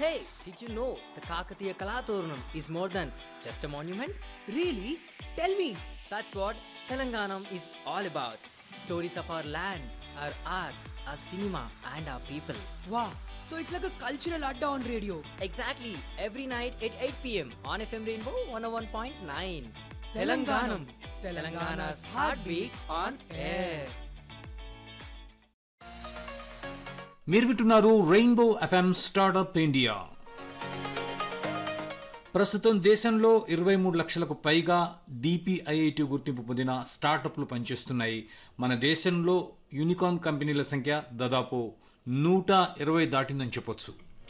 Hey, did you know the Kakatiya Kalaturnam is more than just a monument? Really? Tell me. That's what Telanganam is all about. Stories of our land, our art, our cinema, and our people. Wow. So it's like a cultural adda on radio. Exactly, every night at 8 pm on FM Rainbow 101.9. Telanganam. Telangana's heartbeat on air. మీరు వింటున్నారు rainbow FM startup India ప్రస్తుతం దేశంలో ఇరవై మూడు లక్షలకు పైగా DPIIT గుర్తింపు పొందిన స్టార్టప్లు పనిచేస్తున్నాయి మన దేశంలో యూనికార్న్ కంపెనీల సంఖ్య దాదాపు నూట ఇరవై దాటిందని చెప్పొచ్చు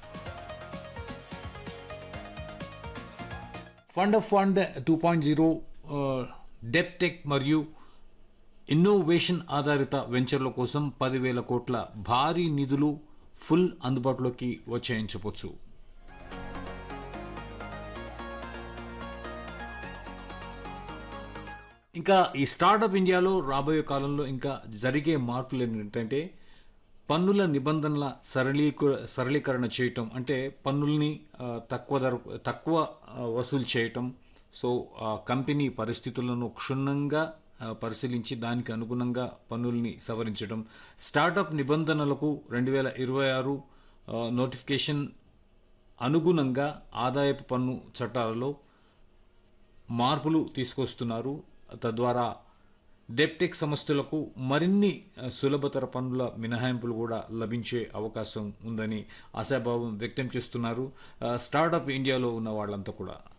fund of fund two point zero deeptech మరియు ఇన్నోవేషన్ ఆధారిత వెంచర్ల కోసం పదివేల కోట్ల భారీ నిధులు ఫుల్ అందుబాటులోకి వచ్చాయని చెప్పొచ్చు ఇంకా ఈ స్టార్టప్ ఇండియాలో రాబోయే కాలంలో ఇంకా జరిగే మార్పులు ఏంటంటే పన్నుల నిబంధనల సరళీకర సరళీకరణ చేయటం అంటే పన్నుల్ని ఆ, తక్కువ ధర తక్కువ ఆ, వసూలు చేయటం సో ఆ కంపెనీ పరిస్థితులను క్షుణ్ణంగా ఆ, పరిశీలించి దానికి అనుగుణంగా పన్నుల్ని సవరించడం స్టార్టప్ నిబంధనలకు రెండు వేల ఇరవై ఆరు నోటిఫికేషన్ అనుగుణంగా ఆదాయపు పన్ను చట్టాలలో మార్పులు తీసుకొస్తున్నారు తద్వారా డెప్టెక్ సంస్థలకు మరిన్ని ఆ, సులభతర పనుల మినహాయింపులు కూడా లభించే అవకాశం ఉందని ఆశాభావం వ్యక్తం చేస్తున్నారు ఆ, స్టార్టప్ ఇండియాలో ఉన్న వాళ్ళంతా కూడా